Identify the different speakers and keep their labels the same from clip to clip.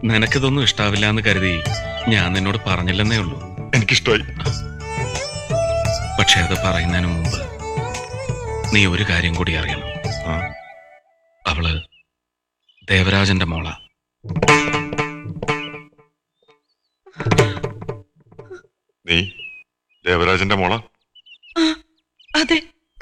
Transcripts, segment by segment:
Speaker 1: നിനക്കിതൊന്നും ഇഷ്ടാവില്ല എന്ന് കരുതി ഞാൻ നിന്നോട് പറഞ്ഞില്ലെന്നേ ഉള്ളൂ
Speaker 2: എനിക്കിഷ്ടമായി
Speaker 1: പക്ഷെ അത് പറയുന്നതിന് മുമ്പ് നീ ഒരു കാര്യം കൂടി അറിയണം
Speaker 2: ആ,
Speaker 1: അവള് ദേവരാജന്റെ മോള
Speaker 2: നീ ദേവരാജന്റെ മോള
Speaker 3: അതെ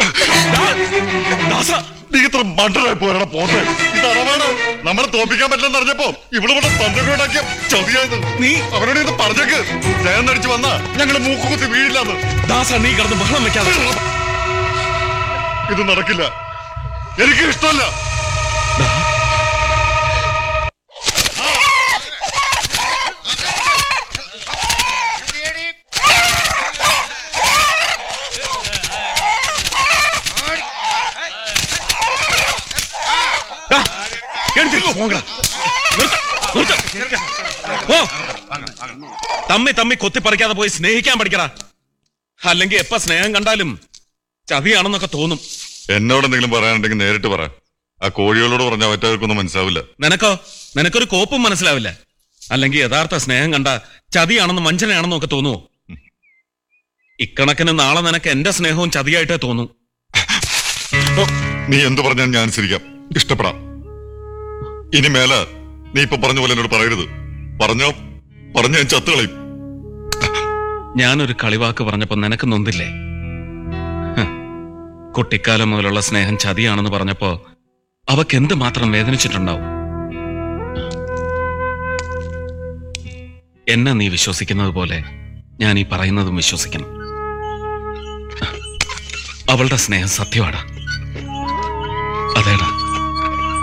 Speaker 2: നീ ഇത്ര മണ്ടറായി പോരാ പോട്ടെ ഇത് അറവാണ് നമ്മളെ തോപ്പിക്കാൻ പറ്റില്ലെന്ന് അറിഞ്ഞപ്പോ ഇവിടെ ഇവിടെ തന്ത്രങ്ങളുണ്ടാക്കിയ ചതിയായത് നീ അവരോട് ഇത് പറഞ്ഞേക്ക് ജയം നടിച്ചു വന്നാ ഞങ്ങള് മൂക്കുകുത്തി വീഴില്ലാന്ന്
Speaker 1: ദാസ നീ കിടന്ന് ബഹളം വെക്കാതെ
Speaker 2: ഇത് നടക്കില്ല എനിക്ക് ഇഷ്ടമല്ല
Speaker 1: ദാ, എഴുന്നേൽക്ക്, പോകടാ. നിർത്ത്, നിർത്ത്. പോ. തമ്മി തമ്മി കൊത്തിപ്പറിക്കാതെ പോയി സ്നേഹിക്കാൻ പഠിക്കടാ അല്ലെങ്കിൽ എപ്പ സ്നേഹം കണ്ടാലും ചതിയാണെന്നൊക്കെ തോന്നും
Speaker 2: എന്നോട് എന്തെങ്കിലും പറയാനുണ്ടെങ്കിൽ നേരിട്ട് പറ ആ കോഴികളോട് പറഞ്ഞാൽ മറ്റവർക്കൊന്നും മനസ്സിലാവില്ല
Speaker 1: നിനക്കോ നിനക്കൊരു കോപ്പും മനസ്സിലാവില്ല അല്ലെങ്കിൽ യഥാർത്ഥ സ്നേഹം കണ്ട ചതിയാണെന്ന് വഞ്ചനയാണെന്നും ഒക്കെ തോന്നുവോ ഇക്കണക്കിന് നാളെ നിനക്ക് എന്റെ സ്നേഹവും ചതിയായിട്ടേ തോന്നൂ
Speaker 2: ഓ, നീ എന്ത് പറഞ്ഞാൽ ഞാൻ അനുസരിക്കാം ഇഷ്ടപ്പെടാം ഇനി മേല നീ ഇപ്പൊ പറഞ്ഞ പോലെ എന്നോട് പറയരുത് പറഞ്ഞോ പറഞ്ഞ ഞാൻ ചത്തുകളയും
Speaker 1: ഞാനൊരു കളിവാക്ക് പറഞ്ഞപ്പോ നിനക്ക് നൊന്തില്ലേ ഹ്. കുട്ടിക്കാലം മുതലുള്ള സ്നേഹം ചതിയാണെന്ന് പറഞ്ഞപ്പോ അവക്ക് എന്ത് മാത്രം വേദനിച്ചിട്ടുണ്ടാവും എന്നെ നീ വിശ്വസിക്കുന്നത് പോലെ ഞാൻ ഈ പറയുന്നതും വിശ്വസിക്കണം അവളുടെ സ്നേഹം സത്യമാടാ അതേടാ